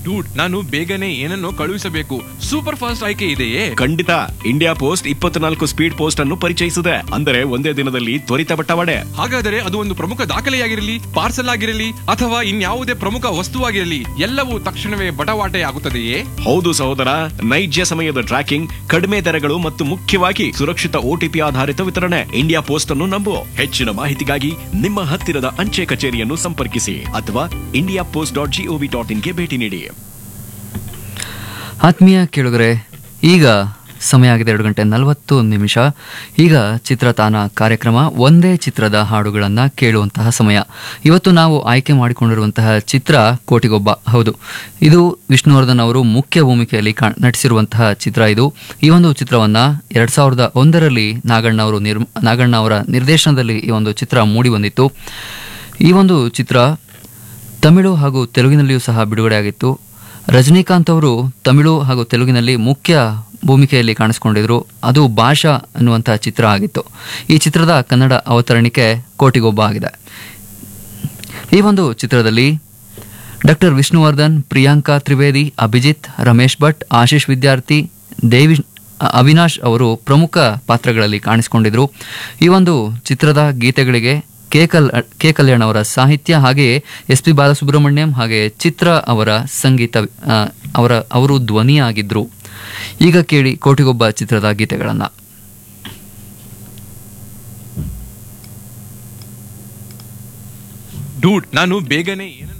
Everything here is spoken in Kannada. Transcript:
ಡೂಡ್ ನಾನು ಬೇಗನೆ ಏನನ್ನೋ ಕಳುಹಿಸಬೇಕು ಸೂಪರ್ ಫಾಸ್ಟ್ ಆಯ್ಕೆ ಇದೆಯೇ ಖಂಡಿತ ಇಂಡಿಯಾ ಪೋಸ್ಟ್ ಇಪ್ಪತ್ನಾಲ್ಕು ಸ್ಪೀಡ್ ಪೋಸ್ಟ್ ಅನ್ನು ಪರಿಚಯಿಸಿದೆ ಅಂದರೆ ಒಂದೇ ದಿನದಲ್ಲಿ ತ್ವರಿತ ಬಟ್ಟವಾಡೆ ಹಾಗಾದರೆ ಅದು ಒಂದು ಪ್ರಮುಖ ದಾಖಲೆಯಾಗಿರಲಿ ಪಾರ್ಸಲ್ ಆಗಿರಲಿ ಅಥವಾ ಇನ್ಯಾವುದೇ ಪ್ರಮುಖ ವಸ್ತುವಾಗಿರಲಿ ಎಲ್ಲವೂ ತಕ್ಷಣವೇ ಬಟವಾಟೆ ಆಗುತ್ತದೆಯೇ ಹೌದು ಸಹೋದರ ನೈಜ ಸಮಯದ ಟ್ರ್ಯಾಕಿಂಗ್ ಕಡಿಮೆ ದರಗಳು ಮತ್ತು ಮುಖ್ಯವಾಗಿ ಸುರಕ್ಷಿತ ಓಟಿಪಿ ಆಧಾರಿತ ವಿತರಣೆ ಇಂಡಿಯಾ ಪೋಸ್ಟ್ ಅನ್ನು ನಂಬು ಹೆಚ್ಚಿನ ಮಾಹಿತಿಗಾಗಿ ನಿಮ್ಮ ಹತ್ತಿರದ ಅಂಚೆ ಕಚೇರಿಯನ್ನು ಸಂಪರ್ಕಿಸಿ ಅಥವಾ India post dot GOV dot ಇನ್ಗೆ ಭೇಟಿ ನೀಡಿ ಆತ್ಮೀಯ ಕೇಳುಗರೆ ಈಗ ಸಮಯ ಆಗಿದೆ ಎರಡು ಗಂಟೆ ನಲವತ್ತು ನಿಮಿಷ ಈಗ ಚಿತ್ರತಾನ ಕಾರ್ಯಕ್ರಮ ಒಂದೇ ಚಿತ್ರದ ಹಾಡುಗಳನ್ನು ಕೇಳುವಂತಹ ಸಮಯ ಇವತ್ತು ನಾವು ಆಯ್ಕೆ ಮಾಡಿಕೊಂಡಿರುವಂತಹ ಚಿತ್ರ ಕೋಟಿಗೊಬ್ಬ ಹೌದು ಇದು ವಿಷ್ಣುವರ್ಧನ್ ಅವರು ಮುಖ್ಯ ಭೂಮಿಕೆಯಲ್ಲಿ ಕಾ ನಟಿಸಿರುವಂತಹ ಚಿತ್ರ ಇದು ಈ ಒಂದು ಚಿತ್ರವನ್ನು ಎರಡು ಸಾವಿರದ ಒಂದರಲ್ಲಿ ನಾಗಣ್ಣ ಅವರು ನಿರ್ ನಾಗಣ್ಣ ಅವರ ನಿರ್ದೇಶನದಲ್ಲಿ ಈ ಒಂದು ಚಿತ್ರ ಮೂಡಿ ಬಂದಿತ್ತು ಈ ಒಂದು ಚಿತ್ರ ತಮಿಳು ಹಾಗೂ ತೆಲುಗಿನಲ್ಲಿಯೂ ಸಹ ಬಿಡುಗಡೆಯಾಗಿತ್ತು ರಜನಿಕಾಂತ್ ಅವರು ತಮಿಳು ಹಾಗೂ ತೆಲುಗಿನಲ್ಲಿ ಮುಖ್ಯ ಭೂಮಿಕೆಯಲ್ಲಿ ಕಾಣಿಸ್ಕೊಂಡಿದ್ರು ಅದು ಭಾಷಾ ಅನ್ನುವಂತಹ ಚಿತ್ರ ಆಗಿತ್ತು ಈ ಚಿತ್ರದ ಕನ್ನಡ ಅವತರಣಿಕೆ ಕೋಟಿಗೊಬ್ಬ ಆಗಿದೆ ಈ ಒಂದು ಚಿತ್ರದಲ್ಲಿ ಡಾಕ್ಟರ್ ವಿಷ್ಣುವರ್ಧನ್ ಪ್ರಿಯಾಂಕಾ ತ್ರಿವೇದಿ ಅಭಿಜಿತ್ ರಮೇಶ್ ಭಟ್ ಆಶೀಶ್ ವಿದ್ಯಾರ್ಥಿ ದೇವಿ ಅವಿನಾಶ್ ಅವರು ಪ್ರಮುಖ ಪಾತ್ರಗಳಲ್ಲಿ ಕಾಣಿಸಿಕೊಂಡಿದ್ರು ಈ ಒಂದು ಚಿತ್ರದ ಗೀತೆಗಳಿಗೆ ಕೆ ಕಲ್ ಕೆ ಕಲ್ಯಾಣ್ ಅವರ ಸಾಹಿತ್ಯ ಹಾಗೆಯೇ ಎಸ್ ಪಿ ಬಾಲಸುಬ್ರಹ್ಮಣ್ಯಂ ಹಾಗೆ ಚಿತ್ರ ಅವರ ಸಂಗೀತ ಆ, ಅವರ ಅವರು ಧ್ವನಿಯಾಗಿದ್ರು ಈಗ ಕೇಳಿ ಕೋಟಿಗೊಬ್ಬ ಚಿತ್ರದ ಗೀತೆಗಳನ್ನು ಡೂಡ್ ನಾನು ಬೇಗನೆ ಏನನ್ನೋ